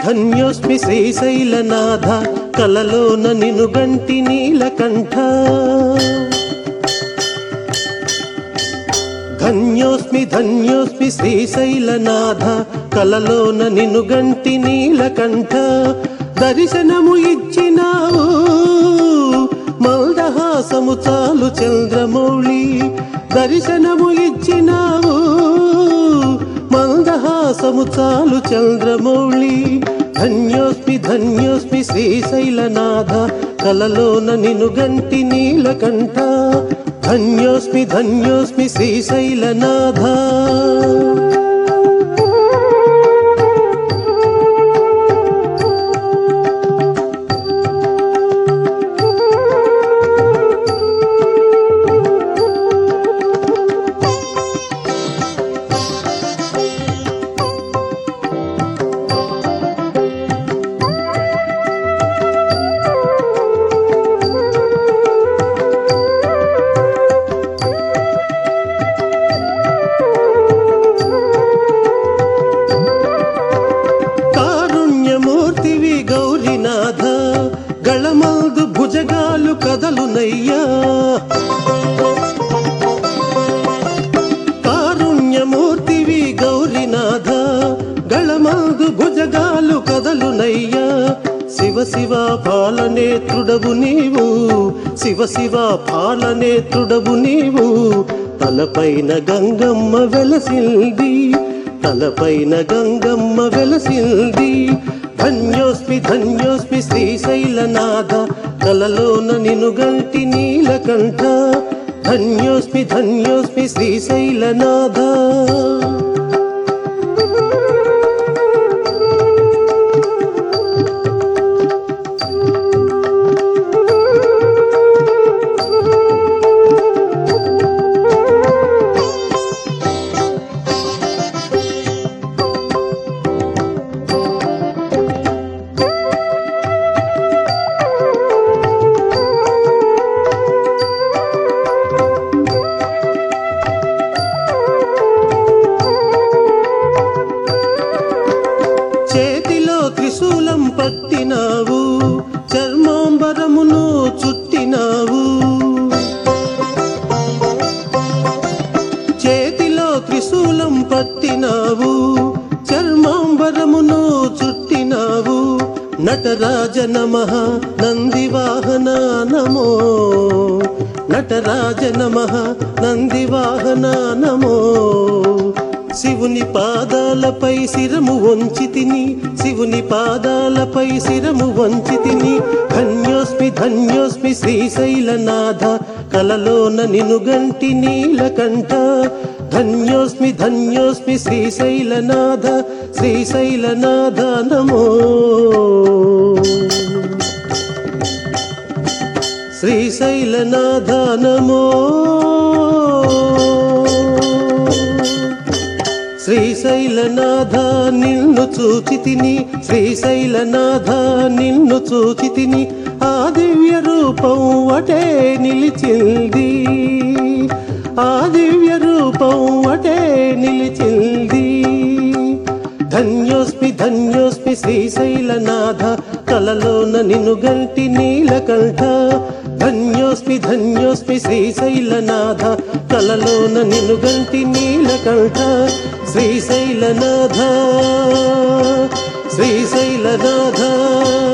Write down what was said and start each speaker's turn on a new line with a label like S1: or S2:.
S1: ధన్యోస్మి శ్రీశైలనాథ కలలోన నిను గంటి నీలకంఠ ధన్యోస్మి ధన్యోస్మి శ్రీశైలనాథ కలలోన నిను గంటి నీలకంఠ దర్శనము ఇచ్చినావు మందహాసము చాలు చంద్రమౌళి దర్శనము ఇచ్చినావు మందహాసము చాలు చంద్రమౌళి ధన్యోస్మి ధన్యోస్మి శ్రీశైలనాథ కలలోన నిను గంటి నీలకంఠ ధన్యోస్మి ధన్యోస్మి శ్రీశైలనాథ కారుణ్యమూర్తివి గౌరీనాథ గళమందు భుజగాలు కదలునయ్యా కారుణ్యమూర్తివి గౌరీనాథ గళమందు భుజగాలు కదలునయ్యా శివ శివ పాలనేత్రుడవు నీవు శివ శివ పాలనేత్రుడవు నీవు తలపైన గంగమ్మ వెలసింది తలపైన గంగమ్మ వెలసింది ధన్యోస్మి ధన్యోస్మి శ్రీశైలనాథ కలలోన నిను గంటి నీలకంఠ ధన్యోస్మి ధన్యోస్మి శ్రీశైలనాథ చేతిలో త్రిశూలం పట్టినావు చర్మాంబరమును చుట్టినావు చేతిలో త్రిశూలం పట్టినావు చర్మాంబరమును చుట్టినావు నటరాజ నమ నందివాహన నమో నటరాజ నమ నందివాహన నమో శివుని పాదాలపై శిరము వంచి తిని శివుని పాదాలపై శిరము వంచి తిని ధన్యోస్మి ధన్యోస్మి శ్రీశైలనాథ కలలోన నిను గంటి నీలకంఠ ధన్యోస్మి ధన్యోస్మి శ్రీశైలనాథ శ్రీశైలనాథ నమో శ్రీశైలనాథ నమో శ్రీశైలనాథ నిన్ను చూచి తిని శ్రీశైలనాథ నిన్ను చూచి తిని ఆ దివ్య రూపం అటే నిలిచింది ఆ దివ్య రూపం అటే నిలిచింది ధన్యోస్మి ధన్యోస్మి శ్రీశైలనాథ కలలోన నిన్ను గంటి నీలకంఠ ధన్యోస్మి ధన్యోస్మి శ్రీశైలనాథ కలలోన నిన్ను గంటి నీలకంఠ శ్రీశైలనాథ శ్రీశైలనాథ